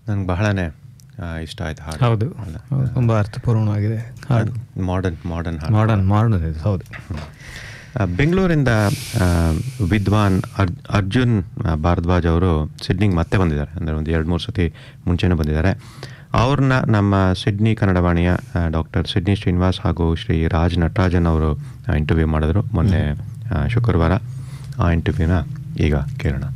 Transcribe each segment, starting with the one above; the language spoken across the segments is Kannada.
ನಂಗೆ ಬಹಳನೇ ಆ, ಇಷ್ಟ ಆಯ್ತು ಹಾಡು ಹೌದು ಹೌದು, ತುಂಬ ಅರ್ಥಪೂರ್ಣವಾಗಿದೆ ಹಾಡು ಮಾಡರ್ನ್ ಮಾಡರ್ನ್ ಹಾಡು ಮಾಡರ್ನ್ ಮಾಡರ್ನ್ ಇದೆ ಹೌದು ಆ, ಬೆಂಗಳೂರಿಂದ ಆ, ವಿದ್ವಾನ್ ಅರ್ ಅರ್ಜುನ್ ಆ, ಭಾರದ್ವಾಜ್ ಅವರು ಸಿಡ್ನಿಗೆ ಮತ್ತೆ ಬಂದಿದ್ದಾರೆ ಅಂದರೆ ಒಂದು ಎರಡು ಮೂರು ಸತಿ ಮುಂಚೆನೇ ಬಂದಿದ್ದಾರೆ ಅವ್ರನ್ನ ನಮ್ಮ ಸಿಡ್ನಿ ಕನ್ನಡವಾಣಿಯ ಡಾಕ್ಟರ್ ಸಿಡ್ನಿ ಶ್ರೀನಿವಾಸ್ ಹಾಗೂ ಶ್ರೀ ರಾಜ್ ನಟರಾಜನ್ ಅವರು ಇಂಟರ್ವ್ಯೂ ಮಾಡಿದ್ರು ಮೊನ್ನೆ ಆ, ಶುಕ್ರವಾರ ಆ ಇಂಟರ್ವ್ಯೂನ ಈಗ ಕೇಳೋಣ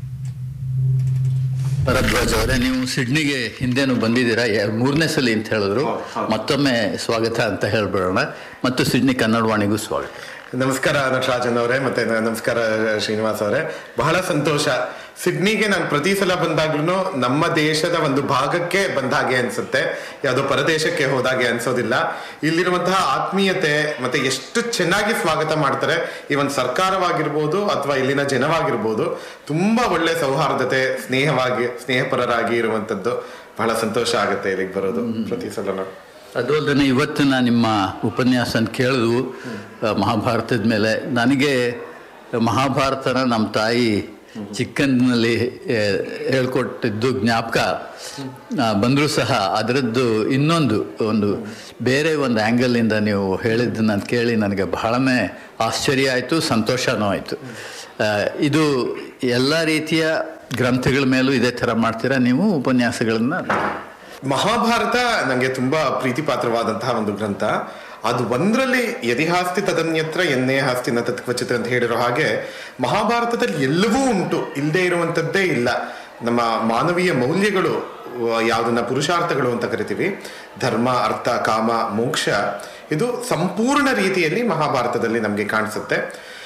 ಭರದ್ವಾಜ್ ಅವರೇ ನೀವು ಸಿಡ್ನಿಗೆ ಹಿಂದೆನೂ ಬಂದಿದ್ದೀರಾ ಎ- ಮೂರನೇ ಸಲ ಅಂತ ಹೇಳಿದ್ರು ಮತ್ತೊಮ್ಮೆ ಸ್ವಾಗತ ಅಂತ ಹೇಳ್ಬಿಡೋಣ ಮತ್ತು ಸಿಡ್ನಿ ಕನ್ನಡವಾಣಿಗೂ ಸ್ವಾಗತ ನಮಸ್ಕಾರ ನಟರಾಜನ್ ಅವರೇ ಮತ್ತೆ ನ- ನಮಸ್ಕಾರ ಶ್ರೀನಿವಾಸ್ ಅವರೇ ಬಹಳ ಸಂತೋಷ ಸಿಡ್ನಿಗೆ ನಾನು ಪ್ರತಿ ಸಲ ಬಂದಾಗ್ಲೂ ನಮ್ಮ ದೇಶದ ಒಂದು ಭಾಗಕ್ಕೆ ಬಂದ ಹಾಗೆ ಅನ್ಸುತ್ತೆ ಯಾವುದೋ ಪರದೇಶಕ್ಕೆ ಹೋದಾಗೆ ಅನ್ಸೋದಿಲ್ಲ ಇಲ್ಲಿರುವಂತಹ ಆತ್ಮೀಯತೆ ಮತ್ತೆ ಎಷ್ಟು ಚೆನ್ನಾಗಿ ಸ್ವಾಗತ ಮಾಡ್ತಾರೆ ಈ ಒಂದು ಸರ್ಕಾರವಾಗಿರ್ಬೋದು ಅಥವಾ ಇಲ್ಲಿನ ಜನವಾಗಿರ್ಬೋದು ತುಂಬಾ ಒಳ್ಳೆ ಸೌಹಾರ್ದತೆ ಸ್ನೇಹವಾಗಿ ಸ್ನೇಹಪರರಾಗಿ ಇರುವಂತದ್ದು ಬಹಳ ಸಂತೋಷ ಆಗುತ್ತೆ ಇಲ್ಲಿಗೆ ಬರೋದು ಪ್ರತಿ ಸಲನೂ ಅದು ಅಲ್ಲದೆ ಇವತ್ತಿನ ನಿಮ್ಮ ಉಪನ್ಯಾಸ ಕೇಳಿದ್ವು ಆ, ಮಹಾಭಾರತದ ಮೇಲೆ ನನಗೆ ಮಹಾಭಾರತನ ನಮ್ಮ ತಾಯಿ ಚಿಕ್ಕಂದಿನಲ್ಲಿ ಆ, ಹೇಳ್ಕೊಟ್ಟಿದ್ದು ಜ್ಞಾಪಕ ಬಂದರೂ ಸಹ ಅದರದ್ದು ಇನ್ನೊಂದು ಒಂದು ಬೇರೆ ಒಂದು ಆ್ಯಂಗಲಿಂದ ನೀವು ಹೇಳಿದ್ದು ನಾನು ಕೇಳಿ ನನಗೆ ಬಹಳನೇ ಆಶ್ಚರ್ಯ ಆಯಿತು ಸಂತೋಷನೂ ಆಯಿತು ಇದು ಎಲ್ಲ ರೀತಿಯ ಗ್ರಂಥಗಳ ಮೇಲೂ ಇದೇ ಥರ ಮಾಡ್ತೀರಾ ನೀವು ಉಪನ್ಯಾಸಗಳನ್ನು ಮಹಾಭಾರತ ನನಗೆ ತುಂಬಾ ಪ್ರೀತಿ ಪಾತ್ರವಾದಂತಹ ಒಂದು ಗ್ರಂಥ ಅದು ಒಂದರಲ್ಲಿ ಯದಿಹಾಸ್ತಿ ತದನ್ಯತ್ರ ಎನ್ನೇ ಹಾಸ್ತಿ ನ ತತ್ವಚಿತ ಅಂತ ಹೇಳಿರೋ ಹಾಗೆ ಮಹಾಭಾರತದಲ್ಲಿ ಎಲ್ಲವೂ ಉಂಟು ಇಲ್ಲದೆ ಇರುವಂತದ್ದೇ ಇಲ್ಲ ನಮ್ಮ ಮಾನವೀಯ ಮೌಲ್ಯಗಳು ಆ, ಯಾವುದನ್ನ ಪುರುಷಾರ್ಥಗಳು ಅಂತ ಕರಿತೀವಿ ಧರ್ಮ ಅರ್ಥ ಕಾಮ ಮೋಕ್ಷ ಇದು ಸಂಪೂರ್ಣ ರೀತಿಯಲ್ಲಿ ಮಹಾಭಾರತದಲ್ಲಿ ನಮಗೆ ಕಾಣಿಸುತ್ತೆ